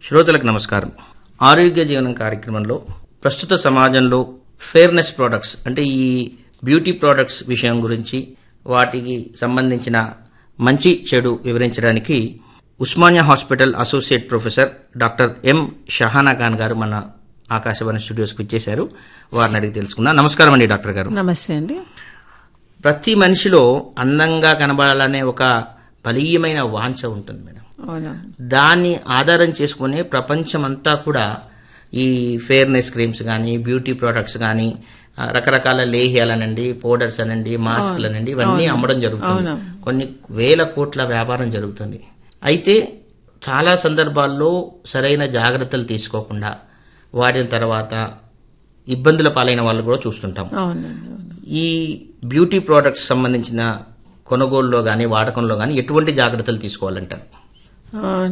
శ్రోతలకు నమస్కారం ఆరోగ్య జీవనం కార్యక్రమంలో ప్రస్తుత సమాజంలో ఫేర్నెస్ ప్రోడక్ట్స్ అంటే ఈ బ్యూటీ ప్రోడక్ట్స్ విషయం గురించి వాటికి సంబంధించిన మంచి చెడు వివరించడానికి Osmania hospital associate professor doctor M Shahana Khan garu మన ఆకాశవాణి స్టూడియోస్కి వచ్చేశారు వారిని అడిగి తెలుసుకుందాం నమస్కారం అండి డాక్టర్ గారు నమస్తే అండి ప్రతి మనిషిలో అందంగా కనబడాలనే ఒక బలీయమైన వాంఛ ఉంటుంది మేడం అవునా దాన్ని ఆధారం చేసుకుని ప్రపంచమంతా కూడా ఈ ఫేర్నెస్ క్రీమ్స్ కానీ బ్యూటీ ప్రోడక్ట్స్ కానీ ఆ, రకరకాల లేహ్యాలనండి పౌడర్స్ అనండి మాస్క్లు అనండి ఇవన్నీ అమ్మడం జరుగుతుంది కొన్ని వేల కోట్ల వ్యాపారం జరుగుతుంది అయితే చాలా సందర్భాల్లో సరైన జాగ్రత్తలు తీసుకోకుండా వాడిన తర్వాత ఇబ్బందుల పాలైన వాళ్ళు కూడా చూస్తుంటాం అవునండి అవును ఈ బ్యూటీ ప్రోడక్ట్స్ సంబంధించిన కొనుగోలులో కానీ వాడకంలో కానీ ఎటువంటి జాగ్రత్తలు తీసుకోవాలంటారు ఆ,